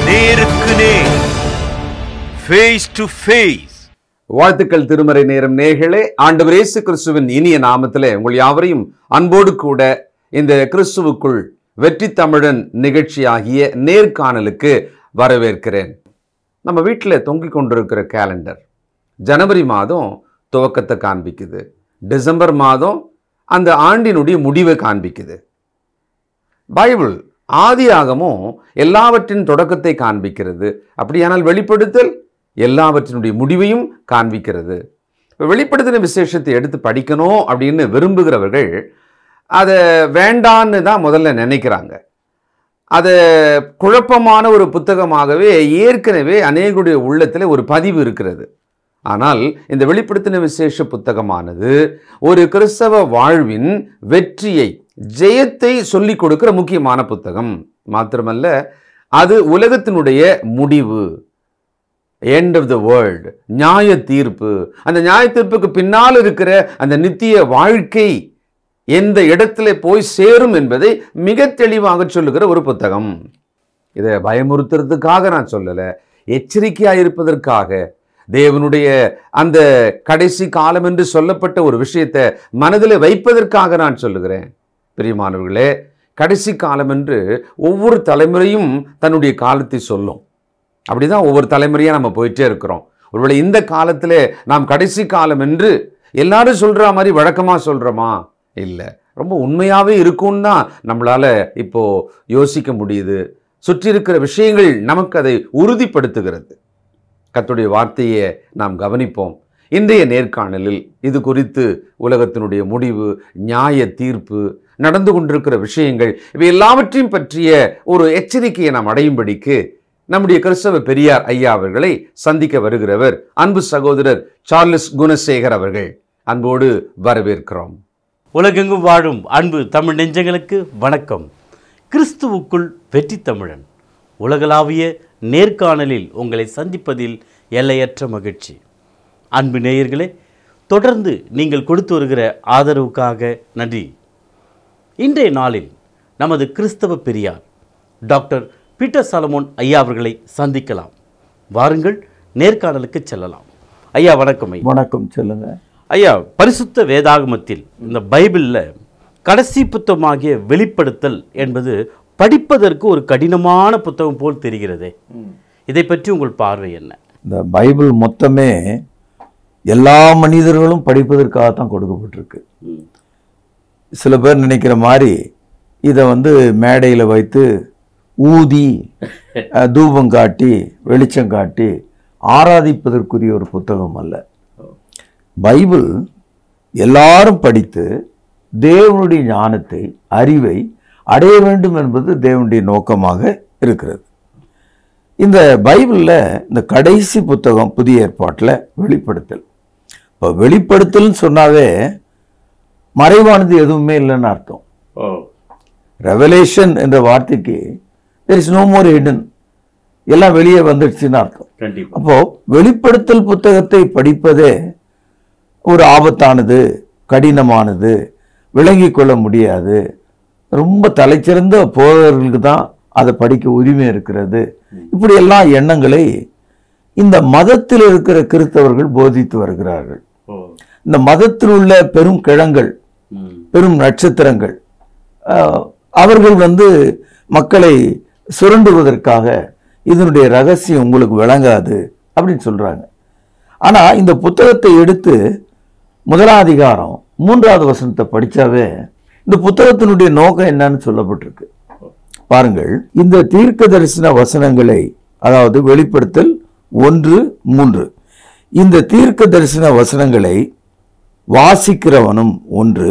நேருக்கு நேர் face to face வாழ்த்துக்கள் திருமறை நேரம் நேர்களே ஆண்டவர் இயேசு கிறிஸ்துவின் இனிய நாமத்திலே உங்கள் யாவரையும் அன்போடு கூட இந்த கிறிஸ்துவுக்குள் வெற்றி தமிழன் நிகழ்ச்சியாகிய நேர்காணலுக்கு வரவேற்கிறேன் நம்ம வீட்டில் தொங்கிக் கொண்டிருக்கிற கேலண்டர் ஜனவரி மாதம் துவக்கத்தை காண்பிக்குது டிசம்பர் மாதம் அந்த ஆண்டினுடைய முடிவை காண்பிக்குது பைபிள் ஆதியாகமும் எல்லாவற்றின் தொடக்கத்தை காண்பிக்கிறது அப்படியானால் வெளிப்படுத்தல் எல்லாவற்றினுடைய முடிவையும் காண்பிக்கிறது இப்போ வெளிப்படுத்தின விசேஷத்தை எடுத்து படிக்கணும் அப்படின்னு விரும்புகிறவர்கள் அதை வேண்டான்னு தான் முதல்ல நினைக்கிறாங்க அது குழப்பமான ஒரு புத்தகமாகவே ஏற்கனவே அநேகருடைய உள்ளத்தில் ஒரு பதிவு இருக்கிறது ஆனால் இந்த வெளிப்படுத்தின விசேஷ புத்தகமானது ஒரு கிறிஸ்தவ வாழ்வின் வெற்றியை ஜெயத்தை சொல்லிக் கொடுக்கிற முக்கியமான புத்தகம் மாத்திரமல்ல அது உலகத்தினுடைய முடிவு எண்ட் ஆஃப் த வேர்ல்டு நியாய தீர்ப்பு அந்த நியாய தீர்ப்புக்கு பின்னால் இருக்கிற அந்த நித்திய வாழ்க்கை எந்த இடத்துல போய் சேரும் என்பதை மிக தெளிவாக சொல்லுகிற ஒரு புத்தகம் இதை பயமுறுத்துறதுக்காக நான் சொல்லலை எச்சரிக்கையாக இருப்பதற்காக தேவனுடைய அந்த கடைசி காலம் என்று சொல்லப்பட்ட ஒரு விஷயத்தை மனதில் வைப்பதற்காக நான் சொல்லுகிறேன் பிரியமானவர்களே கடைசி காலம் என்று ஒவ்வொரு தலைமுறையும் தன்னுடைய காலத்தை சொல்லும் அப்படிதான் ஒவ்வொரு தலைமுறையாக நம்ம போயிட்டே இருக்கிறோம் ஒருவேளை இந்த காலத்தில் நாம் கடைசி காலம் என்று எல்லாரும் சொல்கிற மாதிரி வழக்கமாக சொல்கிறோமா இல்லை ரொம்ப உண்மையாகவே இருக்கும்னு தான் நம்மளால் இப்போது யோசிக்க முடியுது சுற்றி இருக்கிற விஷயங்கள் நமக்கு அதை உறுதிப்படுத்துகிறது கர்த்தருடைய வார்த்தையை நாம் கவனிப்போம் இன்றைய நேர்காணலில் இது குறித்து உலகத்தினுடைய முடிவு நியாய தீர்ப்பு நடந்து கொண்டிருக்கிற விஷயங்கள் இவை எல்லாவற்றையும் பற்றிய ஒரு எச்சரிக்கையை நாம் அடையும்படிக்கு நம்முடைய கிறிஸ்தவ பெரியார் ஐயா அவர்களை சந்திக்க வருகிறவர் அன்பு சகோதரர் சார்லஸ் குணசேகர் அவர்கள் அன்போடு வரவேற்கிறோம் உலகெங்கும் வாழும் அன்பு தமிழ் நெஞ்சங்களுக்கு வணக்கம் கிறிஸ்துவுக்குள் வெற்றி தமிழன் உலகளாவிய நேர்காணலில் உங்களை சந்திப்பதில் எல்லையற்ற மகிழ்ச்சி அன்பு நேயர்களே தொடர்ந்து நீங்கள் கொடுத்து வருகிற ஆதரவுக்காக நன்றி இன்றைய நாளில் நமது கிறிஸ்தவ பெரியார் டாக்டர் பீட்டர் சாலமோன் ஐயா அவர்களை சந்திக்கலாம் வாருங்கள் நேர்காணலுக்கு செல்லலாம் ஐயா வணக்கம் ஐயா வணக்கம் சொல்லுங்க ஐயா பரிசுத்த வேதாகமத்தில் இந்த பைபிளில் கடைசி புத்தகமாகிய வெளிப்படுத்தல் என்பது படிப்பதற்கு ஒரு கடினமான புத்தகம் போல் தெரிகிறதே இதை பற்றி உங்கள் பார்வை என்ன இந்த பைபிள் மொத்தமே எல்லா மனிதர்களும் படிப்பதற்காகத்தான் கொடுக்கப்பட்டிருக்கு சில பேர் நினைக்கிற மாதிரி இதை வந்து மேடையில் வைத்து ஊதி அஹ், தூபம் காட்டி வெளிச்சம் காட்டி ஆராதிப்பதற்குரிய ஒரு புத்தகம் அல்ல பைபிள் எல்லாரும் படித்து தேவனுடைய ஞானத்தை அறிவை அடைய வேண்டும் என்பது தேவனுடைய நோக்கமாக இருக்கிறது இந்த பைபிளில் இந்த கடைசி புத்தகம் புதிய ஏற்பாட்டில் வெளிப்படுத்தல் இப்போ வெளிப்படுத்தல்னு சொன்னாவே மறைவானது எதுவுமே இல்லைன்னு அர்த்தம் ஓ ரெவலேஷன் என்ற வார்த்தைக்கு there is no more hidden எல்லாம் வெளியே வந்துடுச்சுன்னு அர்த்தம் கண்டிப்பாக அப்போ வெளிப்படுத்தல் புத்தகத்தை படிப்பதே ஒரு ஆபத்தானது கடினமானது விளங்கிக் கொள்ள முடியாது ரொம்ப தலைச்சிறந்த போதவர்களுக்கு தான் அதை படிக்க உரிமை இருக்கிறது இப்படி எல்லாம் எண்ணங்களை இந்த மதத்தில் இருக்கிற கிறிஸ்தவர்கள் போதித்து வருகிறார்கள் ஓ இந்த மதத்தில் உள்ள பெரும் கிழங்கள் ம் பெரும் நட்சத்திரங்கள் ஆஹ், அவர்கள் வந்து மக்களை சுரண்டுவதற்காக இதனுடைய ரகசியம் உங்களுக்கு விளங்காது அப்படின்னு சொல்றாங்க ஆனா இந்த புத்தகத்தை எடுத்து முதலாம் அதிகாரம் மூன்றாவது வசனத்தை படிச்சாவே இந்த புத்தகத்தினுடைய நோக்கம் என்னன்னு சொல்லப்பட்டிருக்கு பாருங்கள் இந்த தீர்க்க தரிசன வசனங்களை அதாவது வெளிப்படுத்தல் ஒன்று மூன்று இந்த தீர்க்க தரிசன வசனங்களை வாசிக்கிறவனும் ஒன்று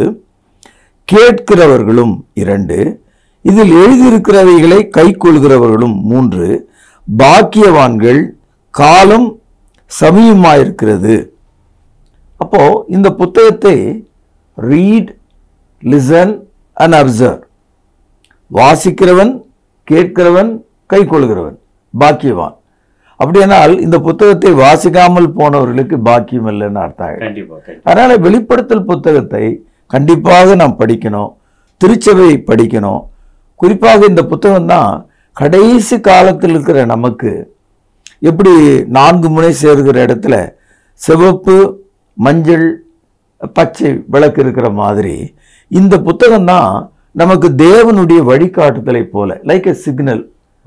கேட்கிறவர்களும் இரண்டு இதில் எழுதியிருக்கிறவைகளை கைக்கொள்கிறவர்களும் மூன்று பாக்கியவான்கள் காலம் சமயமாயிருக்கிறது அப்போ இந்த புத்தகத்தை ரீட் லிசன் அண்ட் அப்சர்வ் வாசிக்கிறவன் கேட்கிறவன் கைக்கொள்கிறவன் பாக்கியவான் அப்படியானால் இந்த புத்தகத்தை வாசிக்காமல் போனவர்களுக்கு பாக்கியம் இல்லைன்னு அர்த்தம் ஆயிடும். கண்டிப்பாக அதனால வெளிப்படுத்தல் புத்தகத்தை கண்டிப்பாக நாம் படிக்கணும் திருச்சபையை படிக்கணும் குறிப்பாக இந்த புத்தகம் தான் கடைசி காலத்தில் இருக்கிற நமக்கு எப்படி நான்கு முனை சேர்கிற இடத்துல சிவப்பு மஞ்சள் பச்சை விளக்கு இருக்கிற மாதிரி இந்த புத்தகம் தான் நமக்கு தேவனுடைய வழிகாட்டுதலை போல லைக் எ சிக்னல்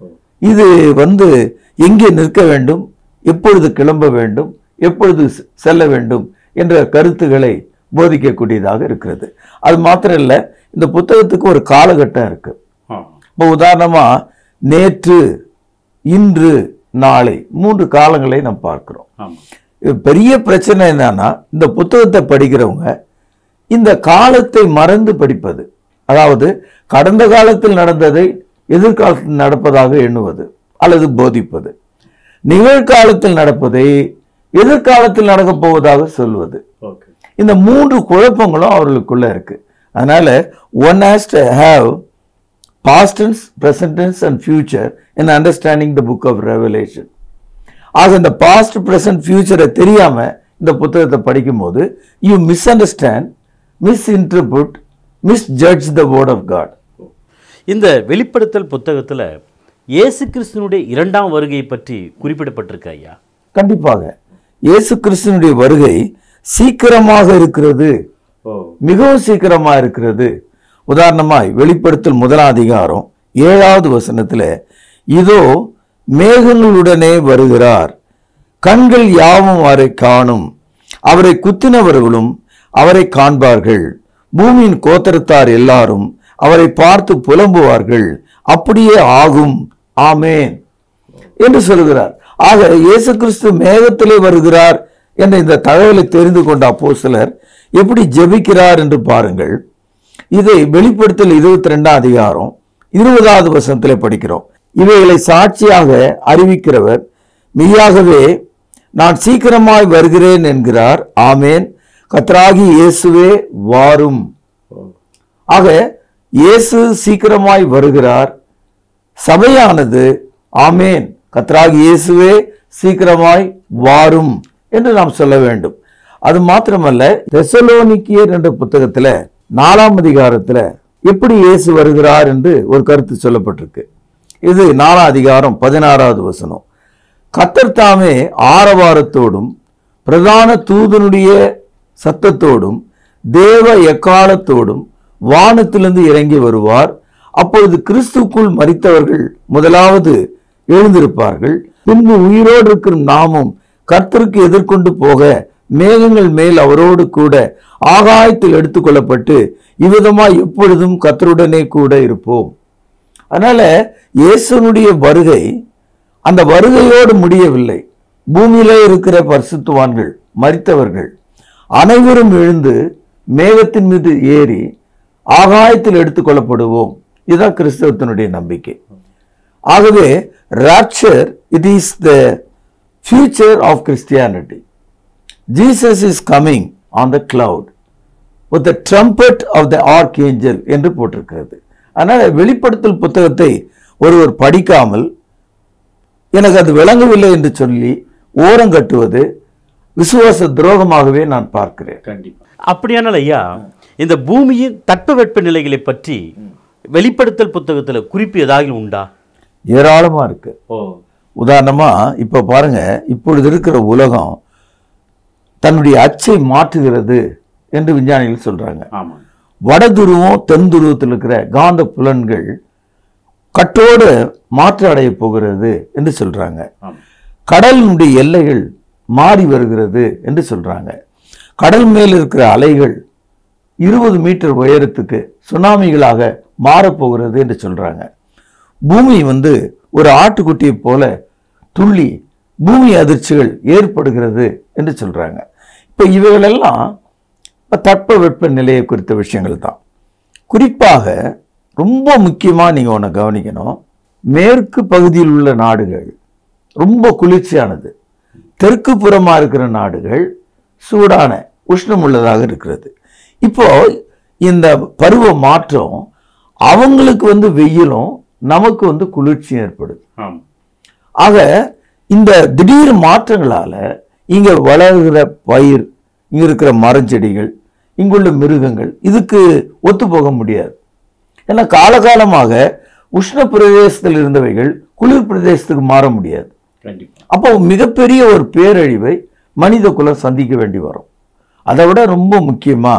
இது வந்து எங்கே நிற்க வேண்டும் எப்பொழுது கிளம்ப வேண்டும் எப்பொழுது செ- செல்ல வேண்டும் என்ற கருத்துக்களை போதிக்கக்கூடியதாக இருக்கிறது அது மாத்திரம் இல்லை இந்த புத்தகத்துக்கு ஒரு காலகட்டம் இருக்கு இப்போ உதாரணமா நேற்று இன்று நாளை மூன்று காலங்களை நாம் பார்க்கிறோம் இது பெரிய பிரச்சனை என்னன்னா இந்த புத்தகத்தை படிக்கிறவங்க இந்த காலத்தை மறந்து படிப்பது அதாவது கடந்த காலத்தில் நடந்ததை எதிர்காலத்தில் நடப்பதாக எண்ணுவது அல்லது போதிப்பது நிகழ்காலத்தில் நடப்பதை எதிர்காலத்தில் நடக்கப் போவதாக சொல்வது இந்த மூன்று குழப்பங்களும் அவர்களுக்குள்ள இருக்கு அதனால one has to have past tense present tense and future in understanding the book of Revelation ஆக இந்த பாஸ்ட் ப்ரெசன்ட் ஃபியூச்சரை தெரியாம இந்த புத்தகத்தை படிக்கும்போது you misunderstand misinterpret misjudge the word of God இந்த வெளிப்படுத்தல் புத்தகத்துல இயேசு கிறிஸ்துனுடைய இரண்டாம் வருகை பற்றி குறிப்பிடப்பட்டிருக்கு ஐயா கண்டிப்பாக இயேசு கிறிஸ்துனுடைய வருகை சீக்கிரமாக இருக்கிறது மிகவும் சீக்கிரமா இருக்கிறது உதாரணமாய் வெளிப்படுத்தல் முதலாம் அதிகாரம் ஏழாவது வசனத்துல இதோ மேகங்களுடனே வருகிறார் கண்கள் யாவும் அவரை காணும் அவரை குத்தினவர்களும் அவரை காண்பார்கள் பூமியின் கோத்தரத்தார் எல்லாரும் அவரை பார்த்து புலம்புவார்கள் அப்படியே ஆகும் ஆமேன் என்று சொல்கிறார் ஆக இயேசு கிறிஸ்து மேகத்திலே வருகிறார் என்ற இந்த தகவலை தெரிந்து கொண்ட அப்போஸ்தலர் எப்படி ஜெபிக்கிறார் என்று பாருங்கள் இதை வெளிப்படுத்தல் இருபத்தி ரெண்டாம் அதிகாரம் இருபதாவது வசனத்திலே படிக்கிறோம் இவைகளை சாட்சியாக அறிவிக்கிறவர் மெய்யாகவே நான் சீக்கிரமாய் வருகிறேன் என்கிறார் ஆமேன் கத்ராகி இயேசுவே வாரும் ஆக இயேசு சீக்கிரமாய் வருகிறார் சபையானது ஆமேன் கத்ராகி இயேசுவே சீக்கிரமாய் வாரும் என்று நாம் சொல்ல வேண்டும் அது மாத்திரமல்ல தெசலோனிக்கியர் என்ற புத்தகத்துல நாலாம் அதிகாரத்துல எப்படி இயேசு வருகிறார் என்று ஒரு கருத்து சொல்லப்பட்டிருக்கு இது நாலாம் அதிகாரம் பதினாறாவது வசனம் கத்தர் தாமே ஆரவாரத்தோடும் பிரதான தூதனுடைய சத்தத்தோடும் தேவ எக்காலத்தோடும் வானத்திலிருந்து இறங்கி வருவார் அப்பொழுது கிறிஸ்துக்குள் மரித்தவர்கள் முதலாவது எழுந்திருப்பார்கள் பின்பு உயிரோடு இருக்கும் நாமும் கர்த்தருக்கு எதிர்கொண்டு போக மேகங்கள் மேல் அவரோடு கூட ஆகாயத்தில் எடுத்துக்கொள்ளப்பட்டு இவ்விதமாய் எப்பொழுதும் கர்த்தருடனே கூட இருப்போம் அதனால இயேசுனுடைய வருகை அந்த வருகையோடு முடியவில்லை பூமியிலே இருக்கிற பரிசுத்தவான்கள் மரித்தவர்கள் அனைவரும் எழுந்து மேகத்தின் மீது ஏறி ஆகாயத்தில் எடுத்துக்கொள்ளப்படுவோம் இதுதான் கிறிஸ்தவத்தினுடைய நம்பிக்கை ஆகவே rapture it is the future of Christianity Jesus is coming on the cloud with the trumpet of the archangel என்று போட்டிருக்கிறது அதனால வெளிப்படுத்தல் புத்தகத்தை ஒருவர் படிக்காமல் எனக்கு அது விளங்கவில்லை என்று சொல்லி ஓரம் கட்டுவது விசுவாச துரோகமாகவே நான் பார்க்கிறேன் கண்டிப்பா அப்படியானால் ஐயா இந்த பூமியின் தட்பவெட்ப நிலைகளை பற்றி வெளிப்படுத்தல் புத்தகத்துல குறிப்பு ஏதாவது உண்டா ஏராளமா இருக்கு ஓ உதாரணமா இப்ப பாருங்க இப்பொழுது இருக்கிற உலகம் தன்னுடைய அச்சை மாற்றுகிறது என்று விஞ்ஞானிகள் சொல்றாங்க ஆமா வட துருவம் தென் துருவத்தில் இருக்கிற காந்த புலன்கள் கட்டோடு மாற்று அடைய போகிறது என்று சொல்றாங்க ஆமா கடலினுடைய எல்லைகள் மாறி வருகிறது என்று சொல்றாங்க கடல் மேல் இருக்கிற அலைகள் இருபது மீட்டர் உயரத்துக்கு சுனாமிகளாக மாறப்போகிறது என்று சொல்றாங்க பூமி வந்து ஒரு ஆட்டுக்குட்டியை போல துள்ளி பூமி அதிர்ச்சிகள் ஏற்படுகிறது என்று சொல்றாங்க இப்போ இவைகளெல்லாம் இப்போ தட்பவெப்ப நிலையை குறித்த விஷயங்கள் தான் குறிப்பாக ரொம்ப முக்கியமாக நீங்கள் ஒன்று கவனிக்கணும் மேற்கு பகுதியில் உள்ள நாடுகள் ரொம்ப குளிர்ச்சியானது தெற்கு புறமாக இருக்கிற நாடுகள் சூடான உஷ்ணம் உள்ளதாக இருக்கிறது இப்போ இந்த பருவ மாற்றம் அவங்களுக்கு வந்து வெயிலும் நமக்கு வந்து குளிர்ச்சியும் ஏற்படுது ஆமா ஆக இந்த திடீர் மாற்றங்களால இங்க வளர்கிற பயிர் இங்க இருக்கிற மரஞ்செடிகள் இங்குள்ள மிருகங்கள் இதுக்கு ஒத்து போக முடியாது ஏன்னா காலகாலமாக உஷ்ண பிரதேசத்தில் இருந்தவைகள் குளிர் பிரதேசத்துக்கு மாற முடியாது கண்டிப்பா அப்போ மிகப்பெரிய ஒரு பேரழிவை மனித குலம் சந்திக்க வேண்டி வரும் அதை விட ரொம்ப முக்கியமா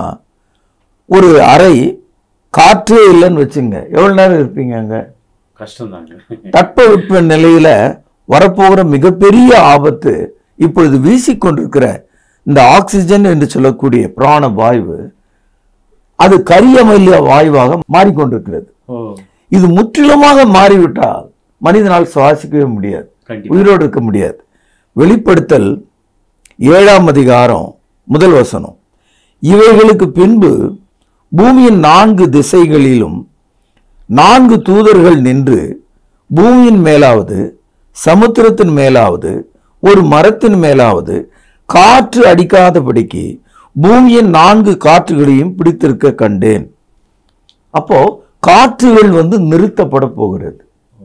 ஒரு அறை காற்றே இல்லைன்னு வச்சுங்க எவ்வளவு நேரம் இருப்பீங்க அங்க கஷ்டம் தாங்க தட்பவெப்ப நிலையில வரப்போகிற மிகப்பெரிய ஆபத்து இப்பொழுது வீசிக்கொண்டிருக்கிற இந்த ஆக்சிஜன் என்று சொல்லக்கூடிய பிராண வாயு அது கரியமல்லிய வாயுவாக மாறிக்கொண்டிருக்கிறது ஓ இது முற்றிலுமாக மாறிவிட்டால் மனிதனால் சுவாசிக்கவே முடியாது கண்டிப்பா. உயிரோடு இருக்க முடியாது வெளிப்படுத்தல் ஏழாம் அதிகாரம் முதல் வசனம் இவைகளுக்கு பின்பு பூமியின் நான்கு திசைகளிலும் நான்கு தூதர்கள் நின்று பூமியின் மேலாவது சமுத்திரத்தின் மேலாவது ஒரு மரத்தின் மேலாவது காற்று அடிக்காதபடிக்கு பூமியின் நான்கு காற்றுகளையும் பிடித்திருக்க கண்டேன் அப்போ காற்றுகள் வந்து நிறுத்தப்பட போகிறது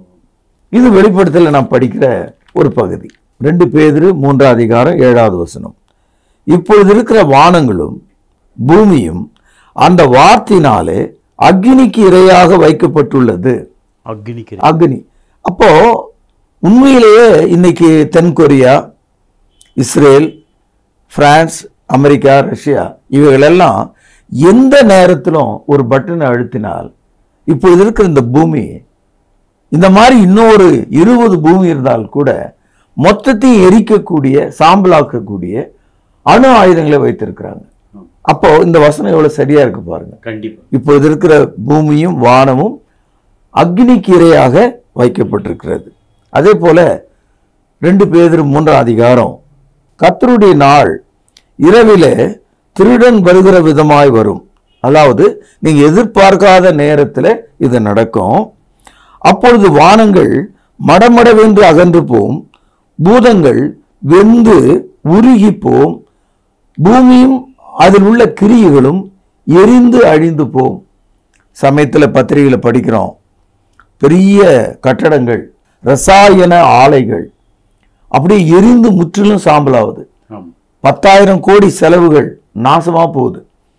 இது வெளிப்படுத்தல நான் படிக்கிற ஒரு பகுதி ரெண்டு பேதிரு மூன்றாம் அதிகாரம் ஏழாவது வசனம் இப்பொழுது இருக்கிற வானங்களும் பூமியும் அந்த வார்த்தையினாலே அக்னிக்கு இரையாக வைக்கப்பட்டுள்ளது அக்னிக்கு அக்னி அப்போ உண்மையிலேயே இன்னைக்கு தென்கொரியா இஸ்ரேல் பிரான்ஸ் அமெரிக்கா ரஷ்யா இவைகளெல்லாம் எந்த நேரத்திலும் ஒரு பட்டனை அழுத்தினால் இப்பொழுது இருக்கிற இந்த பூமி இந்த மாதிரி இன்னொரு இருபது பூமி இருந்தால் கூட மொத்தத்தையும் எரிக்கக்கூடிய சாம்பலாக்கக்கூடிய அணு ஆயுதங்களை வைத்திருக்கிறாங்க அப்போ இந்த வசனம் எவ்வளவு சரியா இருக்கு பாருங்க கண்டிப்பா இப்பொழுது இருக்கிற பூமியும் வானமும் அக்னிக்கு இரையாக வைக்கப்பட்டிருக்கிறது அதே போல ரெண்டு பேர் மூன்றாம் அதிகாரம் கர்த்தருடைய நாள் இரவிலே திருடன் வருகிற விதமாய் வரும் அதாவது நீங்க எதிர்பார்க்காத நேரத்தில் இது நடக்கும் அப்பொழுது வானங்கள் மடமடவென்று அகன்று போம் பூதங்கள் வெந்து உருகி போம் பூமியும் அதில் உள்ள கிரியைகளும் எரிந்து அழிந்து போம் சமயத்தில் பத்திரிகையில் படிக்கிறோம் பெரிய கட்டடங்கள் ரசாயன ஆலைகள் அப்படியே எரிந்து முற்றிலும் சாம்பலாகுது ஆமா பத்தாயிரம் கோடி செலவுகள் நாசமா போகுது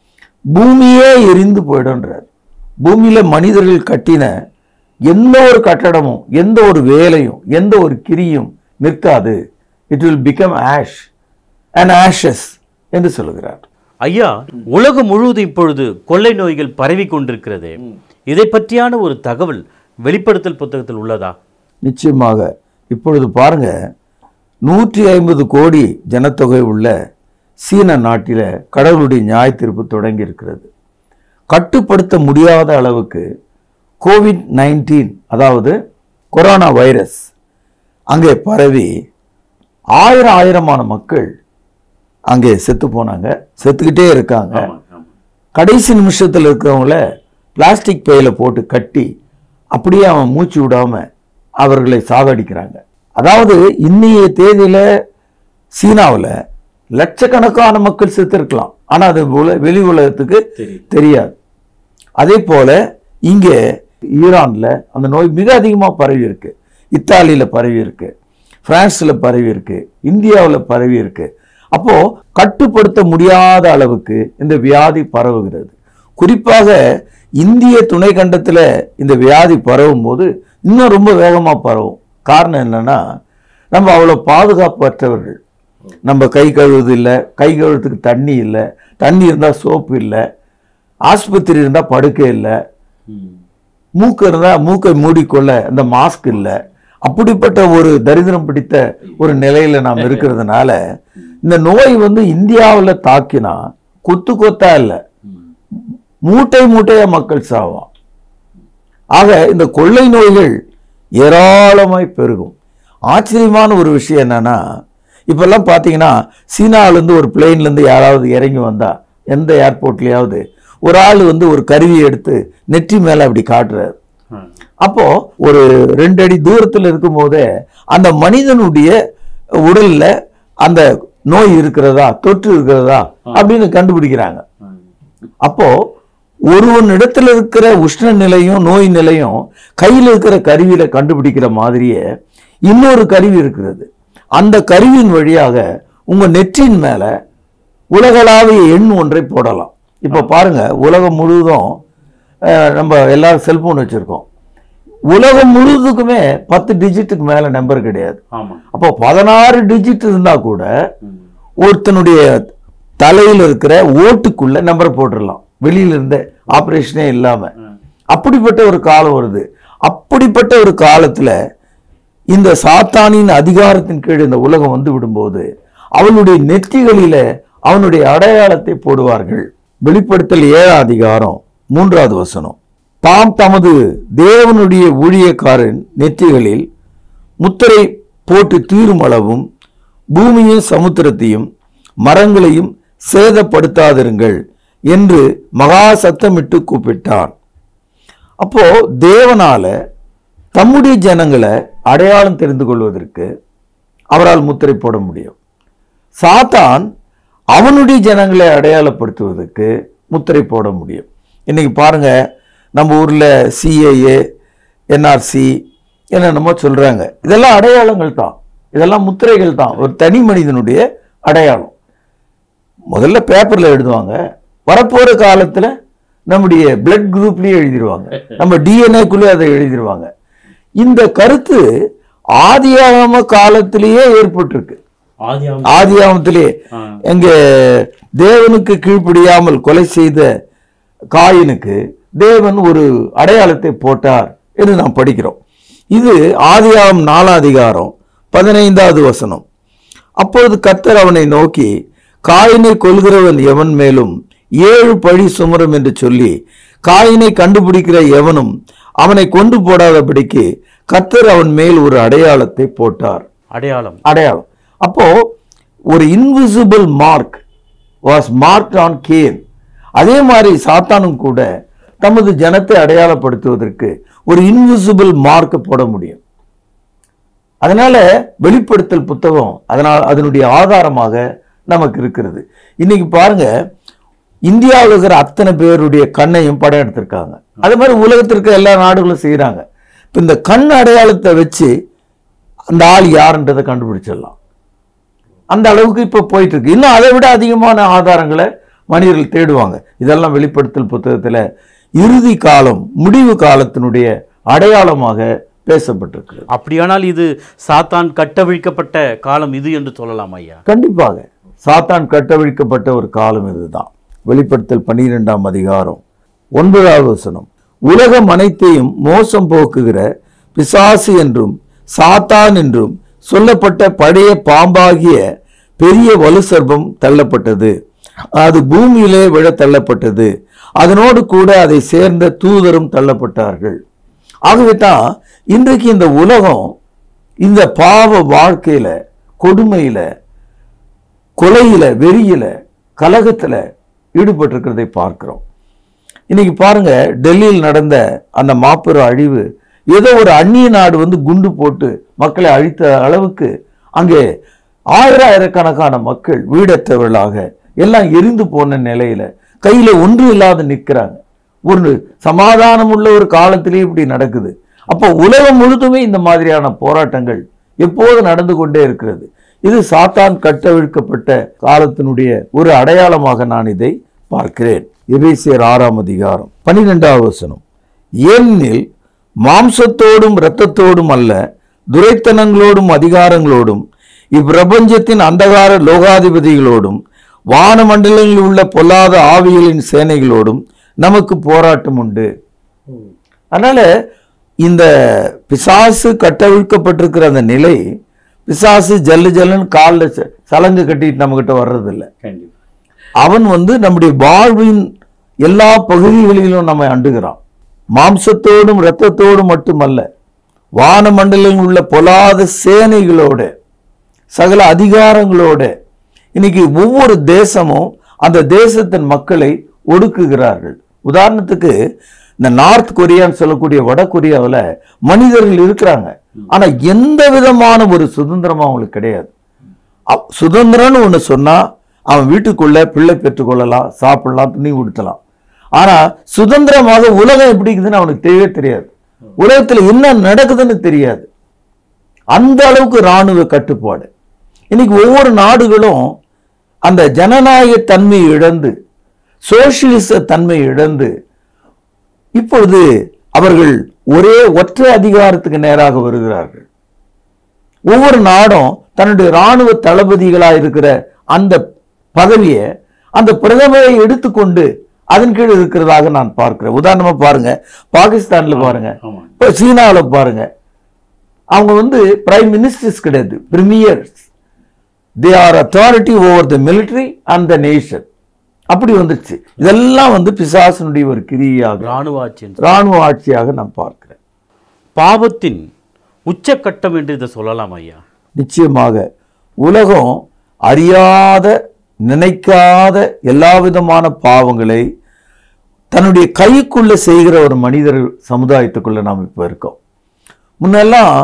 பூமியே எரிந்து போயிடும்ன்றார் பூமியில மனிதர்கள் கட்டின எந்த ஒரு கட்டடமும் எந்த ஒரு வேலையும் எந்த ஒரு கிரியும் நிற்காது it will become ash and ashes என்று சொல்லுகிறார் ஐயா உலகம் முழுவதும் இப்பொழுது கொள்ளை நோய்கள் பரவி கொண்டிருக்கிறது இதை பற்றியான ஒரு தகவல் வெளிப்படுத்தல் புத்தகத்தில் உள்ளதா நிச்சயமாக இப்பொழுது பாருங்க நூற்றி ஐம்பது கோடி ஜனத்தொகை உள்ள சீன நாட்டில கடவுளுடைய நியாய தீர்ப்பு தொடங்கி இருக்கிறது கட்டுப்படுத்த முடியாத அளவுக்கு கோவிட் நைன்டீன் அதாவது கொரோனா வைரஸ் அங்கே பரவி ஆயிரம் ஆயிரமான மக்கள் அங்கே செத்து போனாங்க செத்துக்கிட்டே இருக்காங்க ஆமா ஆமா கடைசி நிமிஷத்தில் இருக்கிறவங்கள பிளாஸ்டிக் பையில போட்டு கட்டி அப்படியே அவன் மூச்சு விடாம அவர்களை சாகடிக்கிறாங்க அதாவது இன்னைய தேதியில சீனாவுல லட்சக்கணக்கான மக்கள் செத்துருக்கலாம் ஆனா அது உல- வெளி உலகத்துக்கு தெரியும் தெரியாது அதே போல இங்க ஈரான்ல அந்த நோய் மிக அதிகமா பரவி இருக்கு இத்தாலியில பரவி இருக்கு பிரான்ஸ்ல பரவி இருக்கு இந்தியாவுல பரவி இருக்கு அப்போ கட்டுப்படுத்த முடியாத அளவுக்கு இந்த வியாதி பரவுகிறது குறிப்பாக இந்திய துணை கண்டத்துல இந்த வியாதி பரவும் போது இன்னும் ரொம்ப வேகமா பரவும் காரணம் என்னன்னா நம்ம அவ்வளோ பாதுகாப்பற்றவர்கள் நம்ம கை கழுவுது இல்லை கை கழுவுறதுக்கு தண்ணி இல்லை தண்ணி இருந்தால் சோப்பு இல்லை ஆஸ்பத்திரி இருந்தால் படுக்கை இல்லை ம். மூக்கு இருந்தால் மூக்கை மூடிக்கொள்ள அந்த மாஸ்க் இல்லை அப்படிப்பட்ட ஒரு தரித்திரம் பிடித்த ஒரு நிலையில நாம் இருக்கிறதுனால இந்த நோய் வந்து இந்தியாவில் தாக்கினா கொத்து கொத்தா இல்லை மூட்டை மூட்டையா மக்கள் சாவாம் ஆக இந்த கொள்ளை நோய்கள் ஏராளமாய் பெருகும் ஆச்சரியமான ஒரு விஷயம் என்னன்னா இப்பெல்லாம் பார்த்தீங்கன்னா சீனாவிலேருந்து ஒரு பிளெயின்லேருந்து யாராவது இறங்கி வந்தா எந்த ஏர்போர்ட்லயாவது ஒரு ஆள் வந்து ஒரு கருவியை எடுத்து நெற்றி மேல அப்படி காட்டுறாரு ஆ. அப்போ ஒரு ரெண்டு அடி தூரத்தில் இருக்கும் போதே அந்த மனிதனுடைய உடல்ல அந்த நோய் இருக்கிறதா தொற்று இருக்கிறதா அப்படின்னு கண்டுபிடிக்கிறாங்க ஆ. அப்போ ஒருவன் இடத்துல இருக்கிற உஷ்ண நிலையும் நோய் நிலையும் கையில் இருக்கிற கருவியில கண்டுபிடிக்கிற மாதிரியே இன்னொரு கருவி இருக்கிறது அந்த கருவியின் வழியாக உங்க நெற்றின் மேல உலகளாவிய எண் ஒன்றை போடலாம் இப்போ பாருங்க உலகம் முழுவதும் அஹ், நம்ம எல்லாரும் செல்போன் வச்சிருக்கோம் உலகம் முழுவதுக்குமே பத்து டிஜிட்டுக்கு மேல நம்பர் கிடையாது ஆமா அப்போ பதினாறு டிஜிட் இருந்தா கூட ஒருத்தனுடைய தலையில இருக்கிற ஓட்டுக்குள்ள நம்பர் போட்டுடலாம் வெளியில இருந்த ஆபரேஷனே இல்லாம அப்படிப்பட்ட ஒரு காலம் வருது அப்படிப்பட்ட ஒரு காலத்துல இந்த சாத்தானின் அதிகாரத்தின் கீழ் இந்த உலகம் வந்து விடும்போது அவனுடைய நெற்றிகளில அவனுடைய அடையாளத்தை போடுவார்கள் வெளிப்படுத்தல் ஏழாம் அதிகாரம் மூன்றாவது வசனம் தாம் தமது தேவனுடைய ஊழியக்காரன் நெற்றிகளில் முத்திரை போட்டு தீரும் அளவும் பூமியும் சமுத்திரத்தையும் மரங்களையும் சேதப்படுத்தாதிருங்கள் என்று மகா சத்தமிட்டு கூப்பிட்டான் அப்போ தேவனால தம்முடைய ஜனங்களை அடையாளம் தெரிந்து கொள்வதற்கு அவரால் முத்திரை போட முடியும் சாத்தான் அவனுடைய ஜனங்களை அடையாளப்படுத்துவதற்கு முத்திரை போட முடியும் இன்னைக்கு பாருங்க நம்ம ஊர்ல சிஏஏ என்ஆர்சி என்னென்னமோ சொல்றாங்க இதெல்லாம் அடையாளங்கள் தான் இதெல்லாம் முத்திரைகள் தான் ஒரு தனி மனிதனுடைய அடையாளம் முதல்ல பேப்பர்ல எழுதுவாங்க வரப்போற காலத்துல நம்முடைய பிளட் குரூப்லயே எழுதிருவாங்க நம்ம டிஎன்ஏக்குள்ளே அதை எழுதிருவாங்க இந்த கருத்து ஆதியாகம காலத்திலேயே ஏற்பட்டிருக்கு ஆதியாகமம். ஆதியாகமத்திலே ஆ. எங்க தேவனுக்கு கீழ்ப்படியாமல் கொலை செய்த காயினுக்கு தேவன் ஒரு அடையாளத்தை போட்டார் என்று நாம் படிக்கிறோம் இது ஆதியாகம் நாலாம் அதிகாரம் பதினைந்தாவது வசனம் அப்பொழுது கர்த்தர் அவனை நோக்கி காயினை கொல்கிறவன் எவன் மேலும் ஏழு பழி சுமரும் என்று சொல்லி காயினை கண்டுபிடிக்கிற எவனும் அவனை கொண்டு போடாதபடிக்கு கர்த்தர் அவன் மேல் ஒரு அடையாளத்தை போட்டார் அடையாளம் அடையாளம் அப்போ ஒரு invisible mark was mark on Cain அதே மாதிரி சாத்தானும் கூட தமது ஜனத்தை அடையாளப்படுத்துவதற்கு ஒரு இன்விசிபிள் மார்க் போட முடியும் அதனால வெளிப்படுத்தல் புத்தகம் அதனால் அதனுடைய ஆதாரமாக நமக்கு இருக்கிறது இன்னைக்கு பாருங்க இந்தியாவில் இருக்கிற அத்தனை பேருடைய கண்ணையும் படம் எடுத்திருக்காங்க அதே மாதிரி உலகத்திற்கு எல்லா நாடுகளும் செய்கிறாங்க இப்போ இந்த கண் அடையாளத்தை வச்சு அந்த ஆள் யாருன்றதை கண்டுபிடிச்சிடலாம் அந்த அளவுக்கு இப்போ போயிட்டு இருக்கு இன்னும் அதை விட அதிகமான ஆதாரங்களை மனிதர்கள் தேடுவாங்க இதெல்லாம் வெளிப்படுத்தல் புத்தகத்துல இறுதி காலம் முடிவு காலத்தினுடைய அடையாளமாக பேசப்பட்டிருக்கு அப்படியானால் இது சாத்தான் கட்டவிழ்க்கப்பட்ட காலம் இது என்று சொல்லலாம் ஐயா கண்டிப்பாக சாத்தான் கட்டவிழ்க்கப்பட்ட ஒரு காலம் இதுதான் வெளிப்படுத்தல் பன்னிரெண்டாம் அதிகாரம் ஒன்பதாவது வசனம் உலகம் அனைத்தையும் மோசம் போக்குகிற பிசாசு என்றும் சாத்தான் என்றும் சொல்லப்பட்ட பழைய பாம்பாகிய பெரிய வலு சர்ப்பம் தள்ளப்பட்டது அது பூமியிலே விழ தள்ளப்பட்டது அதனோடு கூட அதை சேர்ந்த தூதரும் தள்ளப்பட்டார்கள் ஆகவே தான் இன்றைக்கு இந்த உலகம் இந்த பாவ வாழ்க்கையில கொடுமையில கொலையில வெறியில கலகத்துல ஈடுபட்டிருக்கிறதை பார்க்கிறோம் இன்னைக்கு பாருங்க டெல்லியில் நடந்த அந்த மாபெரும் அழிவு ஏதோ ஒரு அந்நிய நாடு வந்து குண்டு போட்டு மக்களை அழித்த அளவுக்கு அங்கே ஆயிரக்கணக்கான மக்கள் வீடற்றவர்களாக எல்லாம் எரிந்து போன நிலையில கையில ஒன்று இல்லாத நிற்கிறாங்க ஒரு சமாதானம் உள்ள ஒரு காலத்திலே இப்படி நடக்குது அப்போ உலகம் முழுதுமே இந்த மாதிரியான போராட்டங்கள் எப்போது நடந்து கொண்டே இருக்கிறது இது சாத்தான் கட்டவிழ்க்கப்பட்ட காலத்தினுடைய ஒரு அடையாளமாக நான் இதை பார்க்கிறேன் எபேசியர் ஆறாம் அதிகாரம் பன்னிரெண்டாவது வசனம் ஏனெனில் மாம்சத்தோடும் இரத்தத்தோடும் அல்ல துரைத்தனங்களோடும் அதிகாரங்களோடும் இப்பிரபஞ்சத்தின் அந்தகார லோகாதிபதிகளோடும் வானமண்டலங்களில் உள்ள பொல்லாத ஆவிகளின் சேனைகளோடும் நமக்கு போராட்டம் உண்டு அதனால இந்த பிசாசு கட்டவிழ்க்கப்பட்டிருக்கிற அந்த நிலை பிசாசு ஜல்லு ஜல்லுன்னு காலில் ச- சலங்கு கட்டிட்டு நம்மகிட்ட வர்றதில்லை அவன் வந்து நம்முடைய வாழ்வின் எல்லா பகுதிகளிலும் நம்மை அண்டுகிறான் மாம்சத்தோடும் இரத்தத்தோடும் மட்டுமல்ல வானமண்டலங்களில் உள்ள பொல்லாத சேனைகளோட சகல அதிகாரங்களோட இன்னைக்கு ஒவ்வொரு தேசமும் அந்த தேசத்தின் மக்களை ஒடுக்குகிறார்கள் உதாரணத்துக்கு இந்த நார்த் கொரியான்னு சொல்லக்கூடிய வட கொரியாவில் மனிதர்கள் இருக்கிறாங்க ஆனா எந்த விதமான ஒரு சுதந்திரமும் அவங்களுக்கு கிடையாது அப்- சுதந்திரம்னு ஒண்ணு சொன்னா அவன் வீட்டுக்குள்ள பிள்ளை பெற்றுக்கொள்ளலாம் சாப்பிடலாம் துணி உடுத்தலாம் ஆனா சுதந்திரமாக உலகம் எப்படி இருக்குதுன்னு அவனுக்கு தெரியவே தெரியாது உலகத்துல என்ன நடக்குதுன்னு தெரியாது அந்த அளவுக்கு ராணுவ கட்டுப்பாடு இன்னைக்கு ஒவ்வொரு நாடுகளும் அந்த ஜனநாயக தன்மை இழந்து சோசியலிச தன்மை இழந்து இப்பொழுது அவர்கள் ஒரே ஒற்றை அதிகாரத்துக்கு நேராக வருகிறார்கள் ஒவ்வொரு நாடும் தன்னுடைய ராணுவ தளபதிகளா இருக்கிற அந்த பதவியை அந்த பிரதமரை எடுத்துக்கொண்டு அதன் கீழ் இருக்கிறதாக நான் பார்க்கிறேன் உதாரணமா பாருங்க பாகிஸ்தான்ல பாருங்க ஆமா. இப்ப சீனாவுல பாருங்க அவங்க வந்து பிரைம் மினிஸ்டர்ஸ் கிடையாது premiers they are authority over the military and the nation அப்படி வந்துருச்சு இதெல்லாம் வந்து பிசாசனுடைய ஒரு கிரியாக ராணுவ ஆட்சி என்று. ராணுவ ஆட்சியாக நான் பார்க்கிறேன் பாவத்தின் உச்சக்கட்டம் என்று இதை சொல்லலாம் ஐயா நிச்சயமாக உலகம் அறியாத நினைக்காத எல்லா விதமான பாவங்களை தன்னுடைய கைக்குள்ள செய்கிற ஒரு மனிதர் சமுதாயத்துக்குள்ள நாம் இப்ப இருக்கோம் முன்னெல்லாம்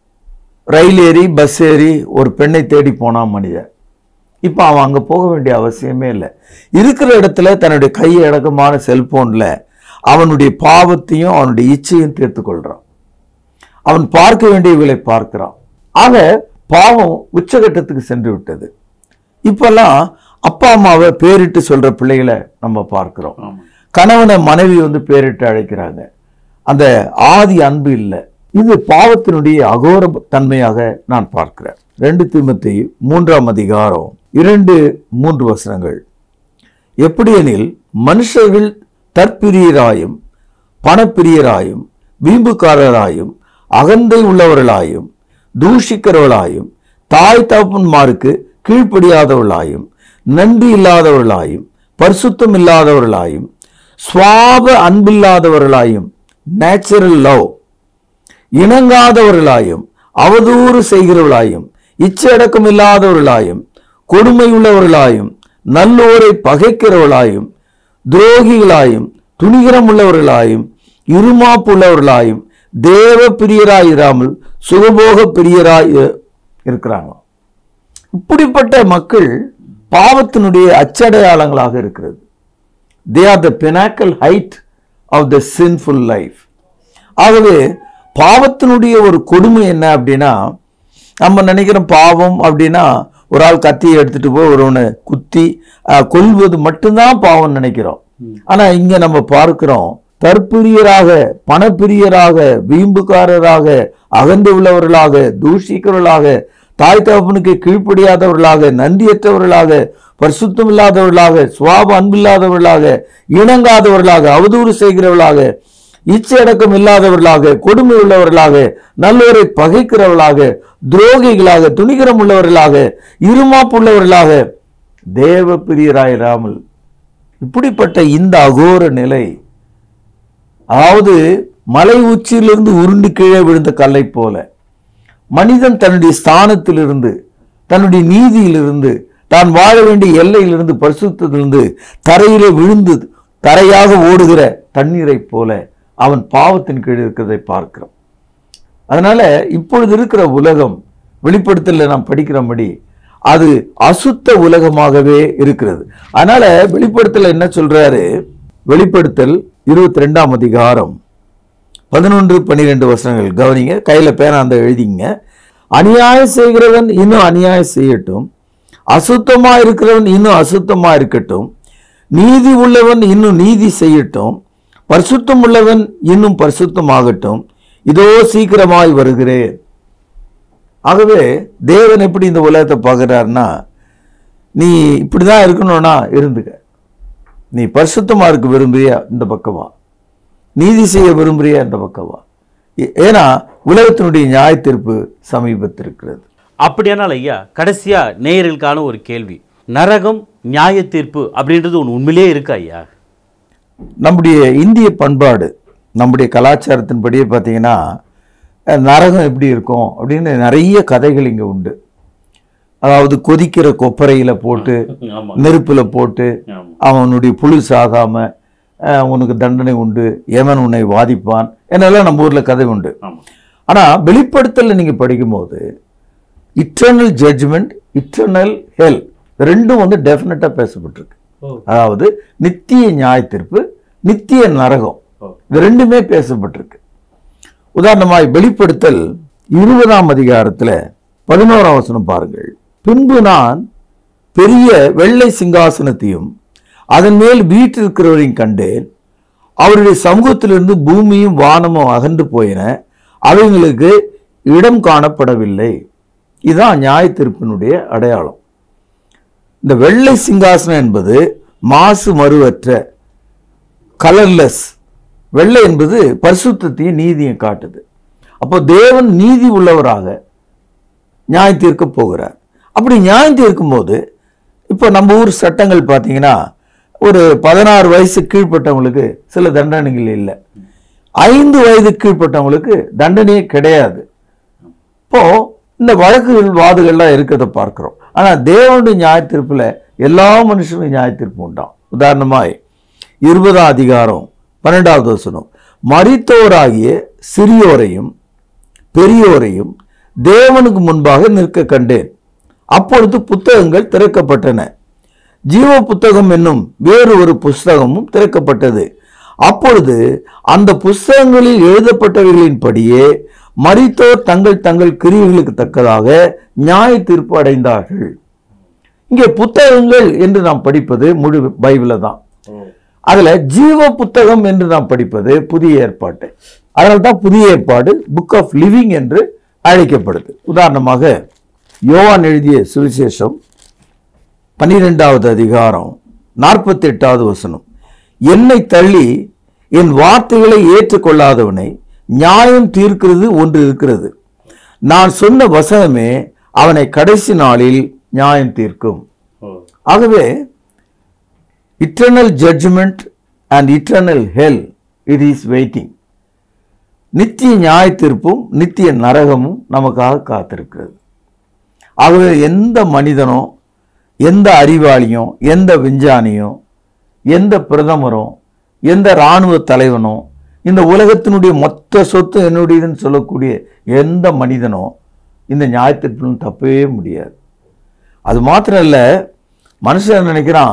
ரயில் ஏறி பஸ் ஏறி ஒரு பெண்ணை தேடி போனான் மனிதன் இப்போ அவன் அங்க போக வேண்டிய அவசியமே இல்லை இருக்கிற இடத்துல தன்னுடைய கை அடக்கமான செல்போன்ல அவனுடைய பாவத்தையும் அவனுடைய இச்சையும் தீர்த்து கொள்றான் அவன் பார்க்க வேண்டியவர்களை பார்க்கிறான் ஆக பாவம் உச்சகட்டத்துக்கு சென்று விட்டது இப்பெல்லாம் அப்பா அம்மாவை பேரிட்டு சொல்ற பிள்ளைகளை நம்ம பார்க்கிறோம் கணவனை மனைவி வந்து பேரிட்டு அழைக்கிறாங்க அந்த ஆதி அன்பு இல்லை இது பாவத்தினுடைய அகோர தன்மையாக நான் பார்க்கிறேன் ரெண்டு தீமத்தை மூன்றாம் அதிகாரம் இரண்டு மூன்று வசனங்கள் எப்படியெனில் மனுஷர்கள் தற்பிரியராயும் பணப்பிரியராயும் வீம்புக்காரராயும் அகந்தை உள்ளவர்களாயும் தூஷிக்கிறவர்களாயும் தாய் தகப்பன்மாருக்கு கீழ்ப்படியாதவர்களாயும் நன்றி இல்லாதவர்களாயும் பரிசுத்தம் இல்லாதவர்களாயும் சுவாப அன்பில்லாதவர்களாயும் நேச்சுரல் லவ் இணங்காதவர்களாயும் அவதூறு செய்கிறவர்களாயும் இச்சடக்கம் இல்லாதவர்களாயும் கொடுமை உள்ளவர்களாயும் நல்லோரை பகைக்கிறவர்களாயும் துரோகிகளாயும் துணிகரம் உள்ளவர்களாயும் இருமாப்புள்ளவர்களாயும் தேவ பிரியராயிராமல் சுகபோக பிரியராய் இருக்கிறாங்க இப்படிப்பட்ட மக்கள் பாவத்தினுடைய அச்சடையாளங்களாக இருக்கிறது they are the pinnacle height of the sinful life ஆகவே பாவத்தினுடைய ஒரு கொடுமை என்ன அப்படின்னா நம்ம நினைக்கிறோம் பாவம் அப்படின்னா ஒரு ஆள் கத்தியை எடுத்துட்டு போய் ஒருவனை குத்தி அஹ், கொல்வது மட்டும்தான் பாவம் நினைக்கிறோம் ஆனா இங்க நம்ம பார்க்கிறோம் தற்பிரியராக பணப்பிரியராக வீம்புக்காரராக அகந்து உள்ளவர்களாக தூஷிக்கிறவர்களாக தாய் தகப்பனுக்கு கீழ்ப்படியாதவர்களாக நன்றியற்றவர்களாக பரிசுத்தம் இல்லாதவர்களாக சுவாப அன்பில்லாதவர்களாக இணங்காதவர்களாக அவதூறு செய்கிறவர்களாக இச்சையடக்கம் இல்லாதவர்களாக கொடுமை உள்ளவர்களாக நல்லோரை பகைக்கிறவர்களாக துரோகிகளாக துணிகரம் உள்ளவர்களாக இருமாப்புள்ளவர்களாக தேவ பிரியராயிராமல் இப்படிப்பட்ட இந்த அகோர நிலை அதாவது மலை உச்சியிலிருந்து உருண்டு கீழே விழுந்த கல்லை போல மனிதன் தன்னுடைய ஸ்தானத்திலிருந்து தன்னுடைய நீதியிலிருந்து தான் வாழ வேண்டிய எல்லையிலிருந்து பரிசுத்திலிருந்து தரையிலே விழுந்து தரையாக ஓடுகிற தண்ணீரைப் போல அவன் பாவத்தின் கீழ் இருக்கிறதை பார்க்கிறோம் அதனால இப்பொழுது இருக்கிற உலகம் வெளிப்படுத்தல நாம் படிக்கிறபடி அது அசுத்த உலகமாகவே இருக்கிறது அதனால வெளிப்படுத்தல என்ன சொல்றாரு வெளிப்படுத்தல் இருபத்தி ரெண்டாம் அதிகாரம் பதினொன்று பன்னிரெண்டு வசனங்கள் கவனிங்க கையில பேனாந்த எழுதிங்க அநியாயம் செய்கிறவன் இன்னும் அநியாயம் செய்யட்டும் அசுத்தமா இருக்கிறவன் இன்னும் அசுத்தமா இருக்கட்டும் நீதி உள்ளவன் இன்னும் நீதி செய்யட்டும் பரிசுத்தம் உள்ளவன் இன்னும் பரிசுத்தமாகட்டும் இதோ சீக்கிரமாய் வருகிறேன் ஆகவே தேவன் எப்படி இந்த உலகத்தை பார்க்குறாருன்னா நீ இப்படிதான் இருக்கணும்னா இருந்துக்க நீ பரிசுத்தமா இருக்க விரும்புறியா இந்த பக்கமா நீதி செய்ய விரும்புறியா இந்த பக்கமா ஏ- ஏன்னா உலகத்தினுடைய நியாய தீர்ப்பு சமீபத்திருக்கிறது அப்படியானால் ஐயா கடைசியா நேயர்களுக்கான ஒரு கேள்வி நரகம் நியாய தீர்ப்பு அப்படின்றது ஒன்று உண்மையிலே இருக்கா ஐயா நம்முடைய இந்திய பண்பாடு நம்முடைய கலாச்சாரத்தின்படியே பார்த்தீங்கன்னா அஹ், நரகம் எப்படி இருக்கும் அப்படின்னு நிறைய கதைகள் இங்கே உண்டு அதாவது கொதிக்கிற கொப்பரையில் போட்டு ஆமா நெருப்புல போட்டு அவனுடைய புழு சாகாம அஹ், உனக்கு தண்டனை உண்டு எவன் உன்னை வாதிப்பான் என்னெல்லாம் நம்ம ஊர்ல கதை உண்டு ஆமா ஆனா வெளிப்படுத்தல நீங்க படிக்கும்போது இட்டர்னல் ஜட்ஜ்மெண்ட் இட்டர்னல் ஹெல் ரெண்டும் வந்து டெஃபினட்டா பேசப்பட்டிருக்கு அதாவது நித்திய நியாய தீர்ப்பு நித்திய நரகம் இது ரெண்டுமே பேசப்பட்டிருக்கு உதாரணமாய் வெளிப்படுத்தல் இருபதாம் அதிகாரத்துல பதினோராம் வசனம் பாருங்கள் பின்பு நான் பெரிய வெள்ளை சிங்காசனத்தையும் அதன் மேல் வீற்றிருக்கிறவரையும் கண்டேன் அவருடைய சமூகத்திலிருந்து பூமியும் வானமும் அகன்று போயின அவைங்களுக்கு இடம் காணப்படவில்லை இதுதான் நியாய தீர்ப்பினுடைய அடையாளம் இந்த வெள்ளை சிங்காசனம் என்பது மாசு மறுவற்ற கலர்லெஸ் வெள்ளை என்பது பரிசுத்தத்தையும் நீதியும் காட்டுது அப்போ தேவன் நீதி உள்ளவராக நியாயம் தீர்க்க போகிறார் அப்படி நியாயம் தீர்க்கும் போது இப்போ நம்ம ஊர் சட்டங்கள் பார்த்தீங்கன்னா ஒரு பதினாறு வயசு கீழ்ப்பட்டவங்களுக்கு சில தண்டனைகள் இல்லை ஐந்து வயது கீழ்ப்பட்டவங்களுக்கு தண்டனையே கிடையாது இப்போ இந்த வழக்குகள் வாதுகள்லாம் இருக்கிறத பார்க்கிறோம் ஆனா தேவனுடைய நியாய தீர்ப்புல எல்லா மனுஷனுக்கும் நியாய தீர்ப்பு உண்டாம் உதாரணமாய் இருபதாம் அதிகாரம் பன்னெண்டாவது வசனம் மரித்தோராகிய சிறியோரையும் பெரியோரையும் தேவனுக்கு முன்பாக நிற்க கண்டேன் அப்பொழுது புத்தகங்கள் திறக்கப்பட்டன ஜீவ புத்தகம் என்னும் வேறு ஒரு புஸ்தகமும் திறக்கப்பட்டது அப்பொழுது அந்த புஸ்தகங்களில் எழுதப்பட்டவைகளின்படியே மரித்தோர் தங்கள் தங்கள் கிரியைகளுக்கு தக்கதாக நியாய தீர்ப்பு அடைந்தார்கள் இங்கே புத்தகங்கள் என்று நாம் படிப்பது முழு பைபிள தான் அதுல ஜீவ புத்தகம் என்று நாம் படிப்பது புதிய ஏற்பாட்டு அதனால தான் புதிய ஏற்பாடு புக் ஆஃப் லிவிங் என்று அழைக்கப்படுது உதாரணமாக யோவான் எழுதிய சுவிசேஷம் பன்னிரெண்டாவது அதிகாரம் நாற்பத்தி எட்டாவது வசனம் என்னை தள்ளி என் வார்த்தைகளை ஏற்றுக்கொள்ளாதவனை நியாயம் தீர்க்கிறது ஒன்று இருக்கிறது நான் சொன்ன வசனமே அவனை கடைசி நாளில் நியாயம் தீர்க்கும் ஆகவே eternal judgment and eternal hell it is waiting நித்திய நியாய தீர்ப்பும் நித்திய நரகமும் நமக்காக காத்திருக்கிறது ஆகவே எந்த மனிதனோ எந்த அறிவாளியும் எந்த விஞ்ஞானியும் எந்த பிரதமரும் எந்த இராணுவ தலைவனோ இந்த உலகத்தினுடைய மொத்த சொத்து என்னுடையதுன்னு சொல்லக்கூடிய எந்த மனிதனோ இந்த நியாயத்தீர்ப்பிலும் தப்பவே முடியாது அது மாத்திரம் இல்லை மனுஷன் நினைக்கிறான்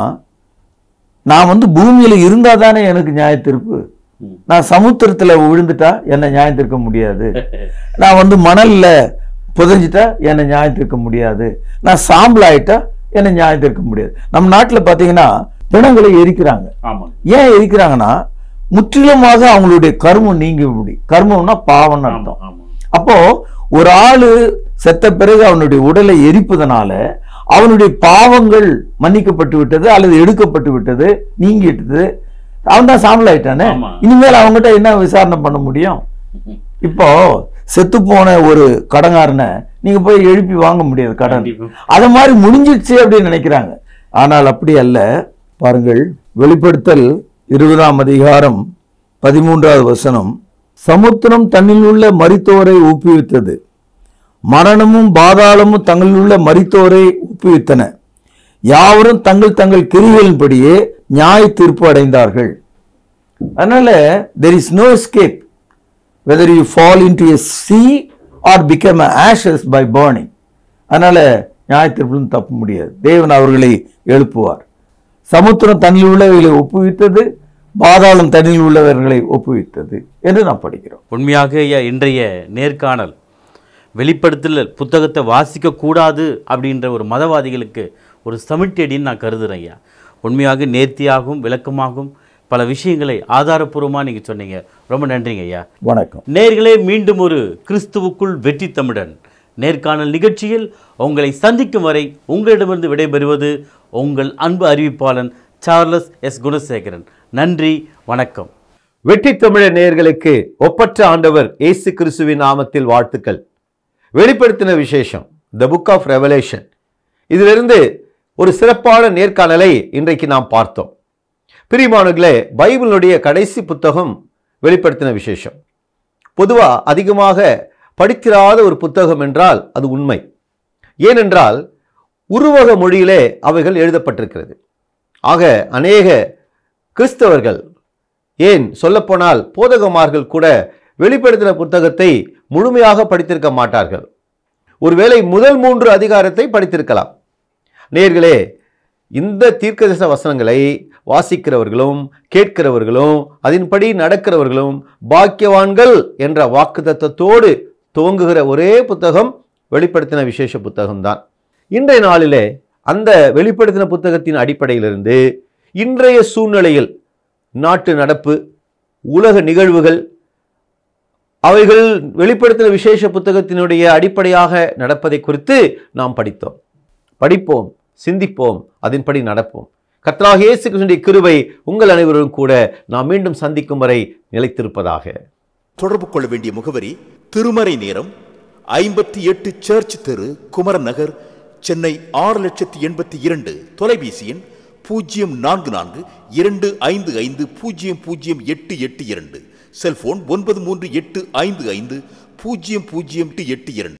நான் வந்து பூமியில் இருந்தால் தானே எனக்கு நியாயத்தீர்ப்பு நான் சமுத்திரத்தில் விழுந்துட்டா என்னை நியாயம் தீர்க்க முடியாது நான் வந்து மணல்ல புதைஞ்சிட்டா என்னை நியாயம் தீர்க்க முடியாது நான் சாம்பல் ஆயிட்டா என்னை நியாயம் தீர்க்க முடியாது நம்ம நாட்டில் பார்த்தீங்கன்னா பிணங்களை எரிக்கிறாங்க ஆமாம் ஏன் எரிக்கிறாங்கன்னா முற்றிலுமாக அவங்களுடைய கர்மம் நீங்கி விடி கர்மம்னா பாவம்னு அர்த்தம் ஆமாம் அப்போ ஒரு ஆளு செத்த பிறகு அவனுடைய உடலை எரிப்பதனால அவனுடைய பாவங்கள் மன்னிக்கப்பட்டு விட்டது அல்லது எடுக்கப்பட்டு விட்டது நீங்கிட்டது அவன் தான் சாம்பல் ஆயிட்டானே ஆமா. இனிமேல் அவங்ககிட்ட என்ன விசாரணை பண்ண முடியும் இப்போ செத்து போன ஒரு கடங்காரனை நீங்க போய் எழுப்பி வாங்க முடியாது கடன் கண்டிப்பா. அது மாதிரி முடிஞ்சிடுச்சு அப்படின்னு நினைக்கிறாங்க ஆனால் அப்படி அல்ல பாருங்கள் வெளிப்படுத்தல் இருபதாம் அதிகாரம் பதிமூன்றாவது வசனம் சமுத்திரம் தன்னில் உள்ள மரித்தோரை ஊக்குவித்தது மரணமும் பாதாளமும் தங்களில் உள்ள மரித்தோரை ஊக்குவித்தன யாவரும் தங்கள் தங்கள் கிரிகளின்படியே நியாய தீர்ப்பு அடைந்தார்கள் அதனால there is no escape whether you fall into a sea or become a ashes by burning அதனால நியாய தீர்ப்பிலும் தப்ப முடியாது தேவன் அவர்களை எழுப்புவார் சமுத்திரம் தன்னில் உள்ளவைகளை ஒப்புவித்தது பாதாளம் தன்னில் உள்ளவர்களை ஒப்புவித்தது என்று நாம் படிக்கிறோம் உண்மையாக ஐயா இன்றைய நேர்காணல் வெளிப்படுத்தல் புத்தகத்தை வாசிக்க கூடாது அப்படின்ற ஒரு மதவாதிகளுக்கு ஒரு சமிட்டடின்னு நான் கருதுறேன் ஐயா உண்மையாக நேர்த்தியாகவும் விளக்கமாகவும் பல விஷயங்களை ஆதாரப்பூர்வமாக நீங்கள் சொன்னீங்க ரொம்ப நன்றிங்க ஐயா வணக்கம் நேர்களே மீண்டும் ஒரு கிறிஸ்துவுக்குள் வெற்றி தமிழன் நேர்காணல் நிகழ்ச்சியில் உங்களை சந்திக்கும் வரை உங்களிடமிருந்து விடைபெறுவது உங்கள் அன்பு அறிவிப்பாளன் சார்லஸ் எஸ் குணசேகரன் நன்றி வணக்கம் வெற்றி தமிழர் நேயர்களுக்கு ஒப்பற்ற ஆண்டவர் இயேசு கிறிஸ்துவின் நாமத்தில் வாழ்த்துக்கள் வெளிப்படுத்தின விசேஷம் த புக் ஆஃப் ரெவலேஷன் இதிலிருந்து ஒரு சிறப்பான நேர்காணலை இன்றைக்கு நாம் பார்த்தோம் பிரிமானுகளே பைபிளுடைய கடைசி புத்தகம் வெளிப்படுத்தின விசேஷம் பொதுவா அதிகமாக படித்திராத ஒரு புத்தகம் என்றால் அது உண்மை ஏனென்றால் உருவக மொழியிலே அவைகள் எழுதப்பட்டிருக்கிறது ஆக அநேக கிறிஸ்தவர்கள் ஏன் சொல்லப்போனால் போதகமார்கள் கூட வெளிப்படுத்தின புத்தகத்தை முழுமையாக படித்திருக்க மாட்டார்கள் ஒருவேளை முதல் மூன்று அதிகாரத்தை படித்திருக்கலாம் நேர்களே இந்த தீர்க்கதரிசன வசனங்களை வாசிக்கிறவர்களும் கேட்கிறவர்களும் அதன்படி நடக்கிறவர்களும் பாக்கியவான்கள் என்ற வாக்குத்தத்தத்தோடு துவங்குகிற ஒரே புத்தகம் வெளிப்படுத்தின விசேஷ புத்தகம்தான் இன்றைய நாளிலே அந்த வெளிப்படுத்தின புத்தகத்தின் அடிப்படையிலிருந்து இன்றைய சூழ்நிலையில் நாட்டு நடப்பு உலக நிகழ்வுகள் அவைகள் வெளிப்படுத்தின விசேஷ புத்தகத்தினுடைய அடிப்படையாக நடப்பதை குறித்து நாம் படித்தோம் படிப்போம் சிந்திப்போம் அதன்படி நடப்போம் கர்த்தராகிய இயேசு கிறிஸ்துவினுடைய கிருபை உங்கள் அனைவரும் கூட நாம் மீண்டும் சந்திக்கும் வரை நிலைத்திருப்பதாக தொடர்பு கொள்ள வேண்டிய முகவரி திருமறை நேரம் ஐம்பத்தி எட்டு சர்ச் தெரு குமரன் நகர் சென்னை ஆறு லட்சத்தி எண்பத்தி இரண்டு தொலைபேசி எண் பூஜ்ஜியம் நான்கு நான்கு இரண்டு ஐந்து ஐந்து பூஜ்ஜியம் பூஜ்ஜியம் எட்டு எட்டு இரண்டு செல்போன் ஒன்பது மூன்று எட்டு ஐந்து ஐந்து பூஜ்ஜியம் பூஜ்ஜியம் எட்டு எட்டு இரண்டு